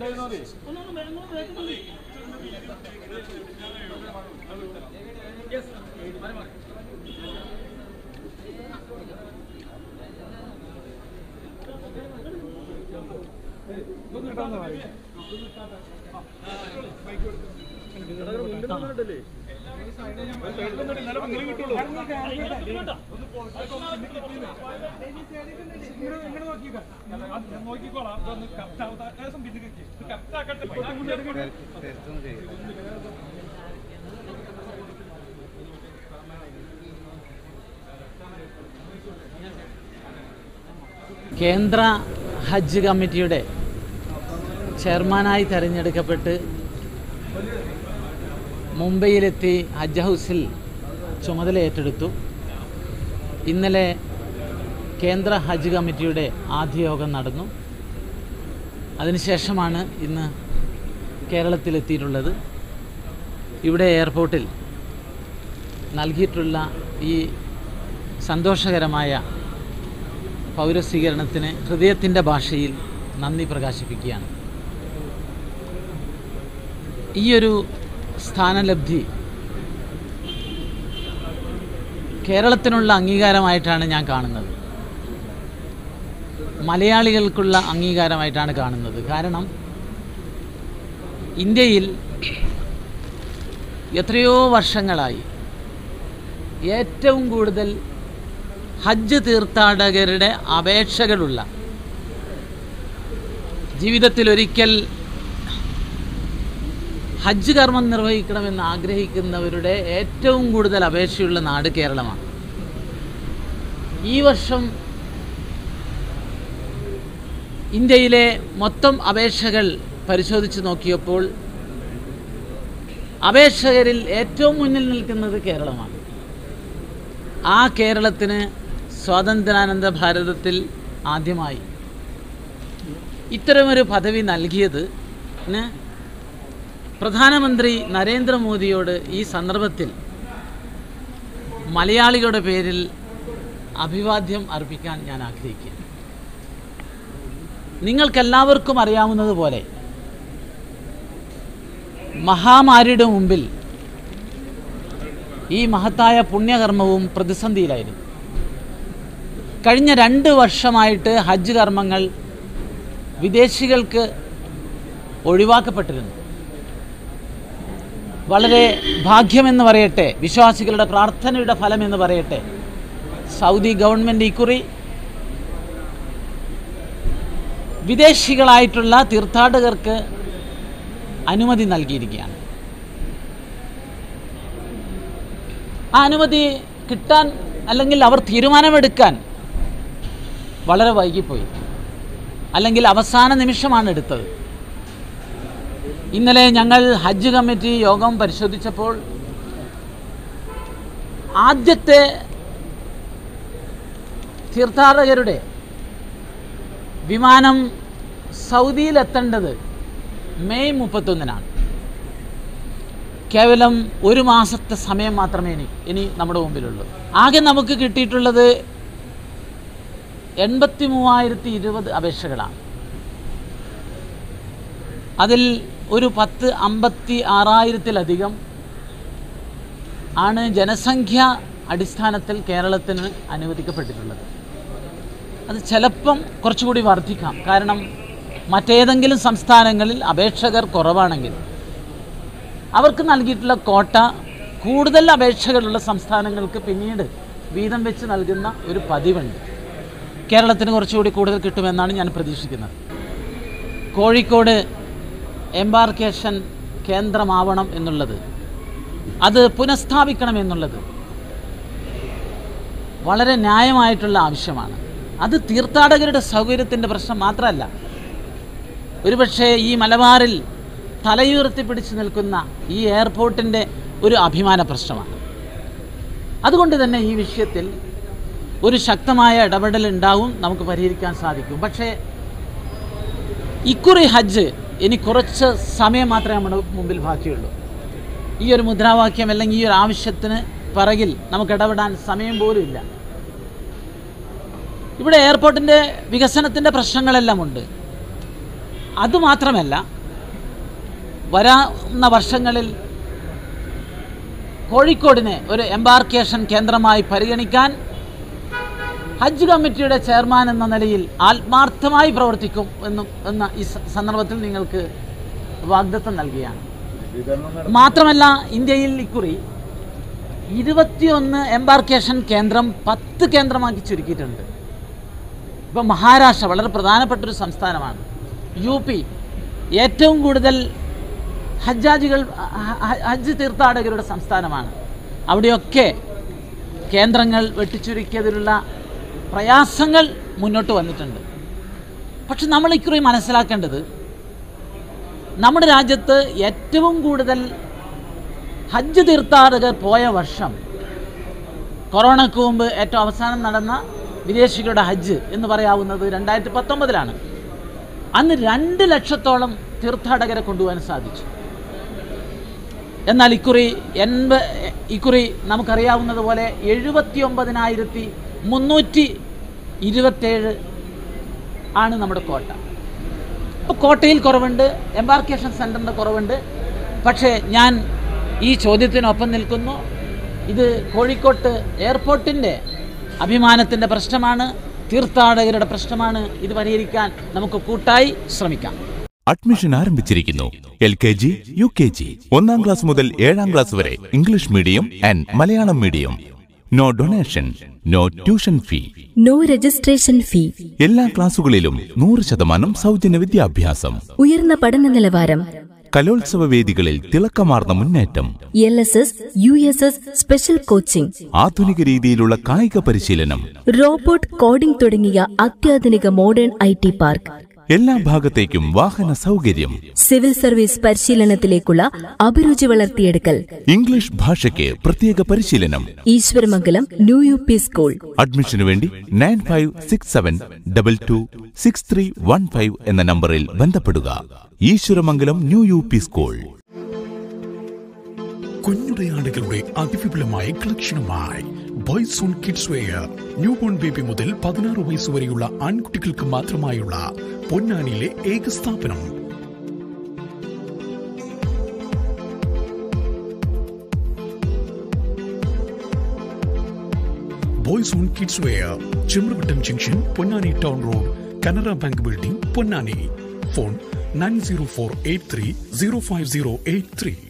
കേന്ദ്ര ഹജ്ജ് കമ്മിറ്റിയുടെ ചെയർമാനായി തെരഞ്ഞെടുക്കപ്പെട്ട് മുംബൈയിലെത്തി ഹജ്ജ് ഹൗസിൽ ചുമതല ഏറ്റെടുത്തു ഇന്നലെ കേന്ദ്ര ഹജ്ജ് കമ്മിറ്റിയുടെ ആദ്യ യോഗം നടന്നു അതിനുശേഷമാണ് ഇന്ന് കേരളത്തിലെത്തിയിട്ടുള്ളത് ഇവിടെ എയർപോർട്ടിൽ നൽകിയിട്ടുള്ള ഈ സന്തോഷകരമായ പൗരസ്വീകരണത്തിന് ഹൃദയത്തിൻ്റെ ഭാഷയിൽ നന്ദി പ്രകാശിപ്പിക്കുകയാണ് ഈയൊരു സ്ഥാനലബ്ധി കേരളത്തിനുള്ള അംഗീകാരമായിട്ടാണ് ഞാൻ കാണുന്നത് മലയാളികൾക്കുള്ള അംഗീകാരമായിട്ടാണ് കാണുന്നത് കാരണം ഇന്ത്യയിൽ എത്രയോ വർഷങ്ങളായി ഏറ്റവും കൂടുതൽ ഹജ്ജ് തീർത്ഥാടകരുടെ അപേക്ഷകളുള്ള ജീവിതത്തിൽ ഒരിക്കൽ ഹജ്ജ് കർമ്മം നിർവഹിക്കണമെന്ന് ആഗ്രഹിക്കുന്നവരുടെ ഏറ്റവും കൂടുതൽ അപേക്ഷയുള്ള നാട് കേരളമാണ് ഈ വർഷം ഇന്ത്യയിലെ മൊത്തം അപേക്ഷകൾ പരിശോധിച്ച് നോക്കിയപ്പോൾ അപേക്ഷകരിൽ ഏറ്റവും മുന്നിൽ നിൽക്കുന്നത് കേരളമാണ് ആ കേരളത്തിന് സ്വാതന്ത്ര്യാനന്ദ ഭാരതത്തിൽ ആദ്യമായി ഇത്തരമൊരു പദവി നൽകിയത് ന് പ്രധാനമന്ത്രി നരേന്ദ്രമോദിയോട് ഈ സന്ദർഭത്തിൽ മലയാളികളുടെ പേരിൽ അഭിവാദ്യം അർപ്പിക്കാൻ ഞാൻ ആഗ്രഹിക്കുന്നു നിങ്ങൾക്കെല്ലാവർക്കും അറിയാവുന്നതുപോലെ മഹാമാരിയുടെ മുമ്പിൽ ഈ മഹത്തായ പുണ്യകർമ്മവും പ്രതിസന്ധിയിലായിരുന്നു കഴിഞ്ഞ രണ്ട് വർഷമായിട്ട് ഹജ്ജ് കർമ്മങ്ങൾ വിദേശികൾക്ക് ഒഴിവാക്കപ്പെട്ടിരുന്നു വളരെ ഭാഗ്യമെന്ന് പറയട്ടെ വിശ്വാസികളുടെ പ്രാർത്ഥനയുടെ ഫലമെന്ന് പറയട്ടെ സൗദി ഗവൺമെൻറ് ഇക്കുറി വിദേശികളായിട്ടുള്ള തീർത്ഥാടകർക്ക് അനുമതി നൽകിയിരിക്കുകയാണ് ആ അനുമതി കിട്ടാൻ അല്ലെങ്കിൽ അവർ തീരുമാനമെടുക്കാൻ വളരെ വൈകിപ്പോയി അല്ലെങ്കിൽ അവസാന നിമിഷമാണ് എടുത്തത് ഇന്നലെ ഞങ്ങൾ ഹജ്ജ് കമ്മിറ്റി യോഗം പരിശോധിച്ചപ്പോൾ ആദ്യത്തെ തീർത്ഥാടകരുടെ വിമാനം സൗദിയിലെത്തേണ്ടത് മെയ് മുപ്പത്തൊന്നിനാണ് കേവലം ഒരു മാസത്തെ സമയം മാത്രമേ ഇനി ഇനി നമ്മുടെ മുമ്പിലുള്ളൂ ആകെ നമുക്ക് കിട്ടിയിട്ടുള്ളത് എൺപത്തി മൂവായിരത്തി ഇരുപത് അപേക്ഷകളാണ് അതിൽ ഒരു പത്ത് അമ്പത്തി ആറായിരത്തിലധികം ആണ് ജനസംഖ്യ അടിസ്ഥാനത്തിൽ കേരളത്തിന് അനുവദിക്കപ്പെട്ടിട്ടുള്ളത് അത് ചിലപ്പം കുറച്ചുകൂടി വർദ്ധിക്കാം കാരണം മറ്റേതെങ്കിലും സംസ്ഥാനങ്ങളിൽ അപേക്ഷകർ കുറവാണെങ്കിൽ അവർക്ക് നൽകിയിട്ടുള്ള കോട്ട കൂടുതൽ അപേക്ഷകളുള്ള സംസ്ഥാനങ്ങൾക്ക് പിന്നീട് വീതം വെച്ച് നൽകുന്ന ഒരു പതിവുണ്ട് കേരളത്തിന് കുറച്ചുകൂടി കൂടുതൽ കിട്ടുമെന്നാണ് ഞാൻ പ്രതീക്ഷിക്കുന്നത് കോഴിക്കോട് എംബാർക്കേഷൻ കേന്ദ്രമാവണം എന്നുള്ളത് അത് പുനഃസ്ഥാപിക്കണം എന്നുള്ളത് വളരെ ന്യായമായിട്ടുള്ള ആവശ്യമാണ് അത് തീർത്ഥാടകരുടെ സൗകര്യത്തിൻ്റെ പ്രശ്നം മാത്രമല്ല ഒരുപക്ഷെ ഈ മലബാറിൽ തലയുയർത്തി പിടിച്ചു നിൽക്കുന്ന ഈ എയർപോർട്ടിൻ്റെ ഒരു അഭിമാന പ്രശ്നമാണ് അതുകൊണ്ട് തന്നെ ഈ വിഷയത്തിൽ ഒരു ശക്തമായ ഇടപെടൽ ഉണ്ടാവും നമുക്ക് പരിഹരിക്കാൻ സാധിക്കും പക്ഷേ ഇക്കുറി ഹജ്ജ് ഇനി കുറച്ച് സമയം മാത്രമേ നമ്മുടെ മുമ്പിൽ ബാക്കിയുള്ളൂ ഈ ഒരു മുദ്രാവാക്യം അല്ലെങ്കിൽ ഈ ഒരു ആവശ്യത്തിന് പിറകിൽ നമുക്ക് ഇടപെടാൻ സമയം പോലും ഇല്ല ഇവിടെ എയർപോർട്ടിൻ്റെ വികസനത്തിൻ്റെ പ്രശ്നങ്ങളെല്ലാം ഉണ്ട് അതുമാത്രമല്ല വരാവുന്ന വർഷങ്ങളിൽ കോഴിക്കോടിനെ ഒരു എംബാർക്കേഷൻ കേന്ദ്രമായി പരിഗണിക്കാൻ ഹജ്ജ് കമ്മിറ്റിയുടെ ചെയർമാൻ എന്ന നിലയിൽ ആത്മാർത്ഥമായി പ്രവർത്തിക്കും എന്നും എന്ന ഈ സ- സന്ദർഭത്തിൽ നിങ്ങൾക്ക് വാഗ്ദത്തം നൽകുകയാണ് മാത്രമല്ല ഇന്ത്യയിൽ ഇക്കുറി ഇരുപത്തിയൊന്ന് എംബാർക്കേഷൻ കേന്ദ്രം പത്ത് കേന്ദ്രമാക്കി ചുരുക്കിയിട്ടുണ്ട് ഇപ്പം മഹാരാഷ്ട്ര വളരെ പ്രധാനപ്പെട്ട ഒരു സംസ്ഥാനമാണ് യു പി ഏറ്റവും കൂടുതൽ ഹജ്ജാജികൾ ഹ- ഹ- ഹജ്ജ് തീർത്ഥാടകരുടെ സംസ്ഥാനമാണ് അവിടെയൊക്കെ കേന്ദ്രങ്ങൾ വെട്ടിച്ചുരുക്കിയതിലുള്ള പ്രയാസങ്ങൾ മുന്നോട്ട് വന്നിട്ടുണ്ട് പക്ഷെ നമ്മൾ ഇക്കുറി മനസ്സിലാക്കേണ്ടത് നമ്മുടെ രാജ്യത്ത് ഏറ്റവും കൂടുതൽ ഹജ്ജ് തീർത്ഥാടകർ പോയ വർഷം കൊറോണയ്ക്ക് മുമ്പ് ഏറ്റവും അവസാനം നടന്ന വിദേശികളുടെ ഹജ്ജ് എന്ന് പറയാവുന്നത് രണ്ടായിരത്തി പത്തൊമ്പതിലാണ് അന്ന് രണ്ട് ലക്ഷത്തോളം തീർത്ഥാടകരെ കൊണ്ടുപോകാൻ സാധിച്ചു എന്നാൽ ഇക്കുറി എൺപ ഇക്കുറി നമുക്കറിയാവുന്നതുപോലെ എഴുപത്തി ഒമ്പതിനായിരത്തി മുന്നൂറ്റി ഇരുപത്തേഴ് ആണ് നമ്മുടെ കോട്ട ഇപ്പോൾ കോട്ടയിൽ കുറവുണ്ട് എംബാർക്കേഷൻ സെൻറ്ററിൻ്റെ കുറവുണ്ട് പക്ഷേ ഞാൻ ഈ ചോദ്യത്തിനൊപ്പം നിൽക്കുന്നു ഇത് കോഴിക്കോട്ട് എയർപോർട്ടിൻ്റെ അഭിമാനത്തിൻ്റെ പ്രശ്നമാണ് തീർത്ഥാടകരുടെ പ്രശ്നമാണ് ഇത് പരിഹരിക്കാൻ നമുക്ക് കൂട്ടായി ശ്രമിക്കാം അഡ്മിഷൻ ആരംഭിച്ചിരിക്കുന്നു L K G U K G ഒന്നാം ക്ലാസ് മുതൽ ഏഴാം ക്ലാസ് വരെ English medium and Malayalam medium no donation no tuition fee no registration fee എല്ലാ ക്ലാസുകളിലും നൂറ് ശതമാനം സൗജന്യ വിദ്യാഭ്യാസം ഉയർന്ന പഠന നിലവാരം കലോത്സവ വേദികളിൽ തിളക്കമാർന്ന മുന്നേറ്റം L S S U S S special coaching ആധുനിക രീതിയിലുള്ള കായിക പരിശീലനം റോബോട്ട് കോഡിംഗ് തുടങ്ങിയ അത്യാധുനിക മോഡേൺ ഐ ടി പാർക്ക് എല്ലാ ഭാഗത്തേക്കും വാഹന സൗകര്യം സിവിൽ സർവീസ് പരിശീലനത്തിലേക്കുള്ള അഭിരുചി വളർത്തിയെടുക്കൽ ഇംഗ്ലീഷ് ഭാഷയ്ക്ക് പ്രത്യേക പരിശീലനം Eswaramangalam new U P school അഡ്മിഷനു വേണ്ടി nine five six seven double two six three one five എന്ന നമ്പറിൽ ബന്ധപ്പെടുക Eswaramangalam new U P school കുഞ്ഞുടയാടുകളുടെ അതിവിപുലമായ കളക്ഷനുമായി boys on kids wear new born baby മുതൽ പതിനാറ് വയസ്സ് വരെയുള്ള ആൺകുട്ടികൾക്ക് മാത്രമായുള്ള പൊന്നാനിയിലെ ഏക സ്ഥാപനം boys on kids wear Chemravattam junction Ponnani town road Canara bank building Ponnani phone nine zero four eight three zero five zero eight three